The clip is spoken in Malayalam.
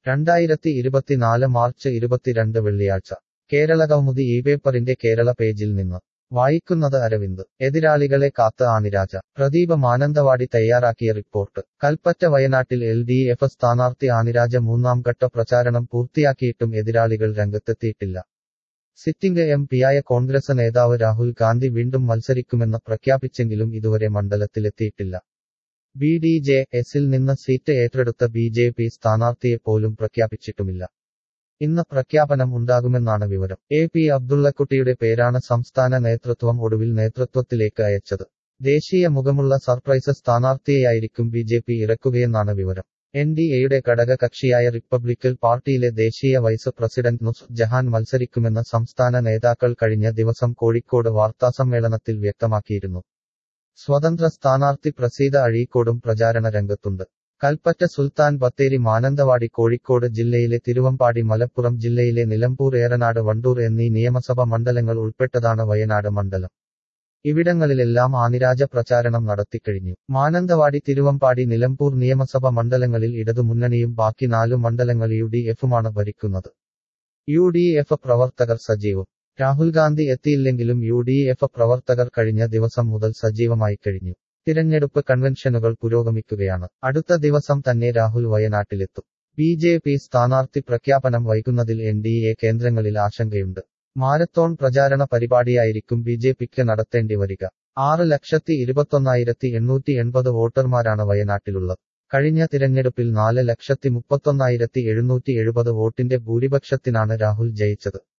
രണ്ടായിരത്തി ഇരുപത്തിനാല് മാർച്ച് ഇരുപത്തിരണ്ട് വെള്ളിയാഴ്ച കേരള കൗമുദി ഈ പേപ്പറിന്റെ കേരള പേജിൽ നിന്ന് വായിക്കുന്നത് അരവിന്ദ് എതിരാളികളെ കാത്ത് ആനിരാജ പ്രദീപ് മാനന്തവാടി തയ്യാറാക്കിയ റിപ്പോർട്ട് കൽപ്പറ്റ വയനാട്ടിൽ എൽ ഡി എഫ് സ്ഥാനാർത്ഥി ആനിരാജ മൂന്നാം ഘട്ട പ്രചാരണം പൂർത്തിയാക്കിയിട്ടും എതിരാളികൾ രംഗത്തെത്തിയിട്ടില്ല സിറ്റിംഗ് എം പിയായ കോൺഗ്രസ് നേതാവ് രാഹുൽ ഗാന്ധി വീണ്ടും മത്സരിക്കുമെന്ന് പ്രഖ്യാപിച്ചെങ്കിലും ഇതുവരെ മണ്ഡലത്തിലെത്തിയിട്ടില്ല ബി ഡി ജെ എസിൽ നിന്ന് സീറ്റ് ഏറ്റെടുത്ത ബി ജെ പി സ്ഥാനാർത്ഥിയെ പോലും പ്രഖ്യാപിച്ചിട്ടുമില്ല ഇന്ന് പ്രഖ്യാപനം ഉണ്ടാകുമെന്നാണ് വിവരം എ പി അബ്ദുള്ളക്കുട്ടിയുടെ പേരാണ് സംസ്ഥാന നേതൃത്വം ഒടുവിൽ നേതൃത്വത്തിലേക്ക് അയച്ചത് ദേശീയ മുഖമുള്ള സർപ്രൈസ് സ്ഥാനാർത്ഥിയെയായിരിക്കും ബി ജെ പി ഇറക്കുകയെന്നാണ് വിവരം എൻ ഡി എയുടെ ഘടക കക്ഷിയായ റിപ്പബ്ലിക്കൽ പാർട്ടിയിലെ ദേശീയ വൈസ് പ്രസിഡന്റ് നുസ് ജഹാൻ മത്സരിക്കുമെന്ന് സംസ്ഥാന നേതാക്കൾ കഴിഞ്ഞ ദിവസം കോഴിക്കോട് വാർത്താസമ്മേളനത്തിൽ വ്യക്തമാക്കിയിരുന്നു സ്വതന്ത്ര സ്ഥാനാർത്ഥി പ്രസീത അഴീക്കോടും പ്രചാരണ രംഗത്തുണ്ട് കൽപ്പറ്റ സുൽത്താൻ ബത്തേരി മാനന്തവാടി കോഴിക്കോട് ജില്ലയിലെ തിരുവമ്പാടി മലപ്പുറം ജില്ലയിലെ നിലമ്പൂർ ഏറനാട് വണ്ടൂർ എന്നീ നിയമസഭ മണ്ഡലങ്ങൾ ഉൾപ്പെട്ടതാണ് വയനാട് മണ്ഡലം ഇവിടങ്ങളിലെല്ലാം ആനിരാജ പ്രചാരണം നടത്തിക്കഴിഞ്ഞു മാനന്തവാടി തിരുവമ്പാടി നിലമ്പൂർ നിയമസഭ മണ്ഡലങ്ങളിൽ ഇടതുമുന്നണിയും ബാക്കി നാലു മണ്ഡലങ്ങൾ യു ഡി എഫുമാണ് ഭരിക്കുന്നത് യു ഡി എഫ് പ്രവർത്തകർ സജീവം രാഹുൽ ഗാന്ധി എത്തിയില്ലെങ്കിലും യു ഡി എഫ് പ്രവർത്തകർ കഴിഞ്ഞ ദിവസം മുതൽ സജീവമായി കഴിഞ്ഞു തിരഞ്ഞെടുപ്പ് കൺവെൻഷനുകൾ പുരോഗമിക്കുകയാണ് അടുത്ത ദിവസം തന്നെ രാഹുൽ വയനാട്ടിലെത്തും ബി ജെ പി സ്ഥാനാർത്ഥി പ്രഖ്യാപനം വൈകുന്നതിൽ എൻ ഡി എ കേന്ദ്രങ്ങളിൽ ആശങ്കയുണ്ട് മാരത്തോൺ പ്രചാരണ പരിപാടിയായിരിക്കും ബി ജെ പിക്ക് നടത്തേണ്ടി വരിക ആറ് ലക്ഷത്തി ഇരുപത്തൊന്നായിരത്തി എണ്ണൂറ്റി എൺപത് വോട്ടർമാരാണ് വയനാട്ടിലുള്ളത് കഴിഞ്ഞ തിരഞ്ഞെടുപ്പിൽ നാല് ലക്ഷത്തി മുപ്പത്തൊന്നായിരത്തി എഴുന്നൂറ്റി എഴുപത് വോട്ടിന്റെ ഭൂരിപക്ഷത്തിനാണ് രാഹുൽ ജയിച്ചത്